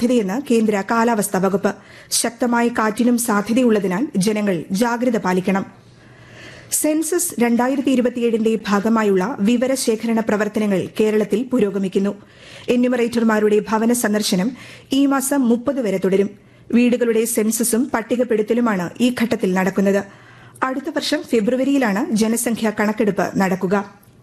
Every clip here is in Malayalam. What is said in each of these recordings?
സാധ്യതയെന്ന് കേന്ദ്ര കാലാവസ്ഥാ വകുപ്പ് ശക്തമായ കാറ്റിനും സാധ്യതയുള്ളതിനാൽ ജനങ്ങൾ ജാഗ്രത പാലിക്കണം സെൻസസ് രണ്ടായിരത്തി ഇരുപത്തിയേഴിന്റെ ഭാഗമായുള്ള വിവരശേഖരണ പ്രവർത്തനങ്ങൾ കേരളത്തിൽ പുരോഗമിക്കുന്നു എന്യൂമറേറ്റർമാരുടെ ഭവന സന്ദർശനം ഈ മാസം മുപ്പത് വരെ തുടരും വീടുകളുടെ സെൻസസും പട്ടികപ്പെടുത്തലുമാണ് ഈ ഘട്ടത്തിൽ നടക്കുന്നത് അടുത്ത വർഷം ഫെബ്രുവരിയിലാണ് ജനസംഖ്യാ കണക്കെടുപ്പ് നടക്കുക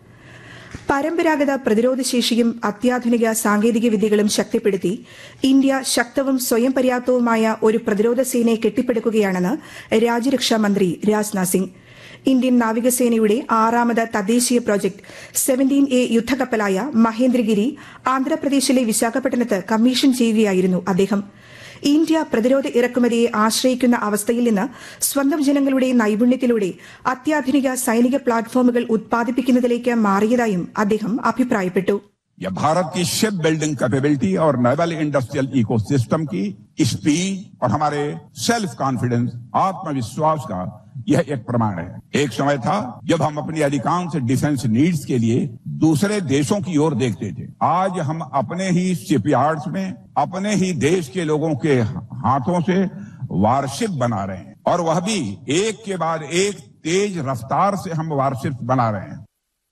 പരമ്പരാഗത പ്രതിരോധശേഷിയും അത്യാധുനിക സാങ്കേതിക വിദ്യകളും ശക്തിപ്പെടുത്തി ഇന്ത്യ ശക്തവും സ്വയം പര്യാപ്തവുമായ ഒരു പ്രതിരോധ സേനയെ കെട്ടിപ്പടുക്കുകയാണെന്ന് രാജ്യരക്ഷാ മന്ത്രി രാജ്നാഥ് സിംഗ് ഇന്ത്യൻ നാവികസേനയുടെ ആറാമത് തദ്ദേശീയ പ്രോജക്ട് സെവന്റീൻ എ യുദ്ധക്കപ്പലായ മഹേന്ദ്രഗിരി ആന്ധ്രാപ്രദേശിലെ വിശാഖപട്ടണത്ത് കമ്മീഷൻ ചെയ്യുകയായിരുന്നു അദ്ദേഹം ഇന്ത്യ പ്രതിരോധ ഇറക്കുമതിയെ ആശ്രയിക്കുന്ന അവസ്ഥയിൽ നിന്ന് സ്വന്തം ജനങ്ങളുടെ നൈപുണ്യത്തിലൂടെ അത്യാധുനിക സൈനിക പ്ലാറ്റ്ഫോമുകൾ ഉത്പാദിപ്പിക്കുന്നതിലേക്ക് മാറിയതായും അദ്ദേഹം അഭിപ്രായപ്പെട്ടു यह भारत की शिप बिल्डिंग कैपेबिलिटी और नेवल इंडस्ट्रियल इकोसिस्टम की स्पीड और हमारे सेल्फ कॉन्फिडेंस आत्मविश्वास का यह एक प्रमाण है एक समय था जब हम अपनी अधिकांश डिफेंस नीड्स के लिए दूसरे देशों की ओर देखते थे आज हम अपने ही शिपयार्ड्स में अपने ही देश के लोगों के हाथों से वारशिप बना रहे हैं और वह भी एक के बाद एक तेज रफ्तार से हम वारशिप बना रहे हैं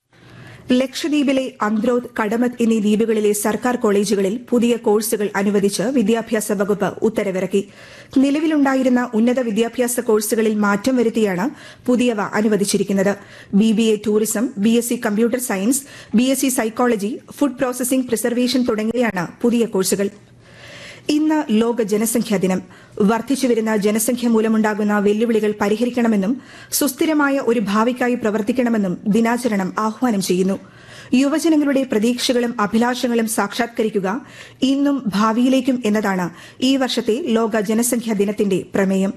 ലക്ഷദ്വീപിലെ അന്ത്രോത്ത് കടമത്ത് എന്നീ ദ്വീപുകളിലെ സർക്കാർ കോളേജുകളിൽ പുതിയ കോഴ്സുകൾ അനുവദിച്ച് വിദ്യാഭ്യാസ വകുപ്പ് ഉത്തരവിറക്കി നിലവിലുണ്ടായിരുന്ന ഉന്നത വിദ്യാഭ്യാസ കോഴ്സുകളിൽ മാറ്റം വരുത്തിയാണ് പുതിയവ അനുവദിച്ചിരിക്കുന്നത് BBA tourism BSc computer science BSc psychology food processing preservation തുടങ്ങിയവയാണ് പുതിയ കോഴ്സുകൾ ഇന്ന് ലോക ജനസംഖ്യാ ദിനം വർദ്ധിച്ചുവരുന്ന ജനസംഖ്യ മൂലമുണ്ടാകുന്ന വെല്ലുവിളികൾ പരിഹരിക്കണമെന്നും സുസ്ഥിരമായ ഒരു ഭാവിക്കായി പ്രവർത്തിക്കണമെന്നും ദിനാചരണം ആഹ്വാനം ചെയ്യുന്നു യുവജനങ്ങളുടെ പ്രതീക്ഷകളും അഭിലാഷങ്ങളും സാക്ഷാത്കരിക്കുക ഇന്നും ഭാവിയിലേക്കും എന്നതാണ് ഈ വർഷത്തെ ലോക ജനസംഖ്യാ ദിനത്തിന്റെ പ്രമേയം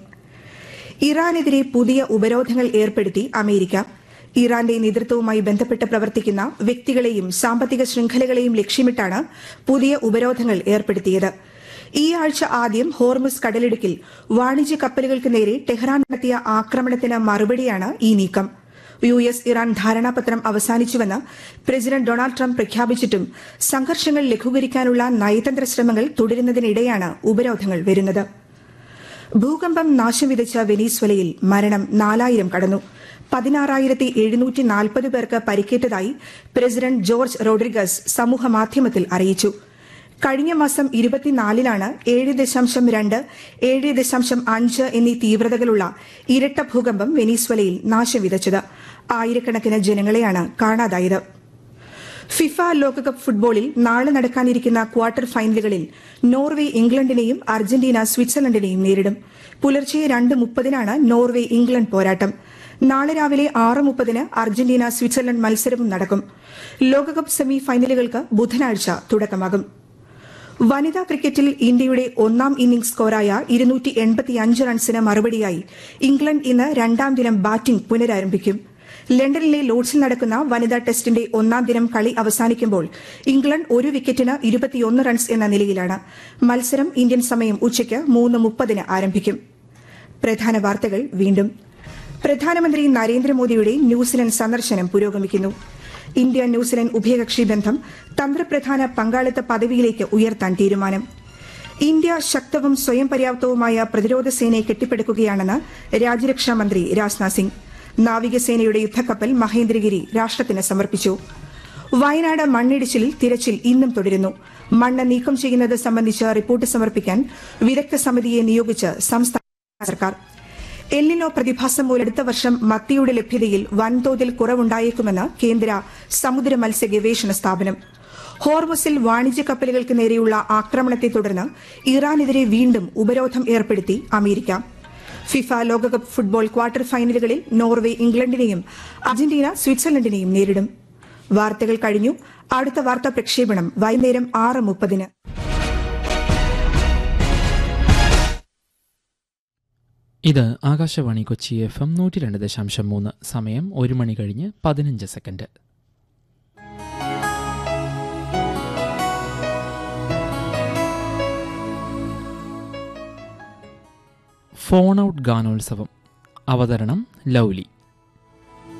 ഇറാനെതിരെ പുതിയ ഉപരോധങ്ങൾ ഏർപ്പെടുത്തി അമേരിക്ക ഇറാന്റെ നേതൃത്വവുമായി ബന്ധപ്പെട്ട് പ്രവർത്തിക്കുന്ന വ്യക്തികളെയും സാമ്പത്തിക ശൃംഖലകളെയും ലക്ഷ്യമിട്ടാണ് പുതിയ ഉപരോധങ്ങൾ ഏർപ്പെടുത്തിയത് ഈ ആഴ്ച ആദ്യം ഹോർമുസ് കടലിടുക്കിൽ വാണിജ്യ കപ്പലുകൾക്ക് നേരെ ടെഹ്റാൻ നടത്തിയ ആക്രമണത്തിന് മറുപടിയാണ് ഈ നീക്കം യു എസ് ഇറാൻ ധാരണാപത്രം അവസാനിച്ചുവെന്ന് പ്രസിഡന്റ് ഡൊണാൾഡ് ട്രംപ് പ്രഖ്യാപിച്ചിട്ടും സംഘർഷങ്ങൾ ലഘൂകരിക്കാനുള്ള നയതന്ത്ര ശ്രമങ്ങൾ തുടരുന്നതിനിടെയാണ് ഉപരോധങ്ങൾ വരുന്നത് ഭൂകമ്പം നാശം വിതച്ച വെനീസ്വലയിൽ മരണം നാലായിരം കടന്നു പതിനാറായിരത്തി എഴുന്നൂറ്റി നാൽപ്പത് പേർക്ക് പരിക്കേറ്റതായി പ്രസിഡന്റ് ജോർജ് റോഡ്രിഗസ് സമൂഹമാധ്യമത്തിൽ അറിയിച്ചു കഴിഞ്ഞ മാസം ഇരുപത്തിനാലിനാണ് ഏഴ് ദശാംശം രണ്ട് ഏഴ് ദശാംശം അഞ്ച് എന്നീ തീവ്രതകളുള്ള ഇരട്ട ഭൂകമ്പം വെനീസ്വലയിൽ നാശം വിതച്ചത് ആയിരക്കണക്കിന് ജനങ്ങളെയാണ് കാണാതായത് ഫിഫ ലോകകപ്പ് ഫുട്ബോളിൽ നാളെ നടക്കാനിരിക്കുന്ന ക്വാർട്ടർ ഫൈനലുകളിൽ നോർവേ ഇംഗ്ലണ്ടിനെയും അർജന്റീന സ്വിറ്റ്സർലൻഡിനെയും നേരിടും പുലർച്ചെ രണ്ട് മുപ്പതിനാണ് നോർവേ ഇംഗ്ലണ്ട് പോരാട്ടം നാളെ രാവിലെ ആറ് മുപ്പതിന് അർജന്റീന സ്വിറ്റ്സർലൻഡ് മത്സരവും നടക്കും ലോകകപ്പ് സെമി ഫൈനലുകൾക്ക് ബുധനാഴ്ച തുടക്കമാകും വനിതാ ക്രിക്കറ്റിൽ ഇന്ത്യയുടെ ഒന്നാം ഇന്നിംഗ്സ് സ്കോറായ ഇരുന്നൂറ്റി എൺപത്തിയഞ്ച് റൺസിന് മറുപടിയായി ഇംഗ്ലണ്ട് ഇന്ന് രണ്ടാം ദിനം ബാറ്റിംഗ് പുനരാരംഭിക്കും ലണ്ടനിലെ ലോഡ്സിൽ നടക്കുന്ന വനിതാ ടെസ്റ്റിന്റെ ഒന്നാം ദിനം കളി അവസാനിക്കുമ്പോൾ ഇംഗ്ലണ്ട് ഒരു വിക്കറ്റിന് ഇരുപത്തിയൊന്ന് റൺസ് എന്ന നിലയിലാണ് മത്സരം ഇന്ത്യൻ സമയം ഉച്ചയ്ക്ക് മൂന്ന് മുപ്പതിന് ആരംഭിക്കും പ്രധാന വാർത്തകൾ വീണ്ടും പ്രധാനമന്ത്രി നരേന്ദ്രമോദിയുടെ ന്യൂസിലൻഡ് സന്ദർശനം പുരോഗമിക്കുന്നു ഇന്ത്യ ന്യൂസിലൻഡ് ഉഭയകക്ഷി ബന്ധം തന്ത്രപ്രധാന പങ്കാളിത്ത പദവിയിലേക്ക് ഉയർത്താൻ തീരുമാനം ഇന്ത്യ ശക്തവും സ്വയം പര്യാപ്തവുമായ പ്രതിരോധ സേനയെ കെട്ടിപ്പടുക്കുകയാണെന്ന് രാജ്യരക്ഷാ മന്ത്രി രാജ്നാഥ് സിംഗ് നാവികസേനയുടെ യുദ്ധക്കപ്പൽ മഹേന്ദ്രഗിരി രാഷ്ട്രത്തിന് സമർപ്പിച്ചു വയനാട് മണ്ണിടിച്ചിലിൽ തിരച്ചിൽ ഇന്നും തുടരുന്നു മണ്ണ് നീക്കം ചെയ്യുന്നത് സംബന്ധിച്ച് റിപ്പോർട്ട് സമർപ്പിക്കാൻ വിദഗ്ധ സമിതിയെ നിയോഗിച്ച് സംസ്ഥാന സർക്കാർ എല്ലിനോ പ്രതിഭാസം മൂലം അടുത്ത വർഷം മത്തിയുടെ ലഭ്യതയിൽ വൻതോതിൽ കുറവുണ്ടായേക്കുമെന്ന് കേന്ദ്ര സമുദ്ര മത്സ്യ ഗവേഷണ സ്ഥാപനം ഹോർമസിൽ വാണിജ്യ കപ്പലുകൾക്ക് നേരെയുള്ള ആക്രമണത്തെ തുടർന്ന് ഇറാനെതിരെ വീണ്ടും ഉപരോധം ഏർപ്പെടുത്തി അമേരിക്ക ഫിഫ ലോകകപ്പ് ഫുട്ബോൾ ക്വാർട്ടർ ഫൈനലുകളിൽ നോർവേ ഇംഗ്ലണ്ടിനെയും അർജന്റീന സ്വിറ്റ്സർലൻഡിനെയും നേരിടും വാർത്തകൾ കഴിഞ്ഞു അടുത്ത വാർത്താ പ്രക്ഷേപണം വൈകുന്നേരം ആറ് മുപ്പതിന് ഇത് ആകാശവാണി കൊച്ചി എഫ് എം നൂറ്റി രണ്ട് ദശാംശം മൂന്ന് സമയം ഒരു മണി കഴിഞ്ഞ് പതിനഞ്ച് സെക്കൻഡ് ഫോൺ ഔട്ട് ഗാനോത്സവം അവതരണം ലൗലി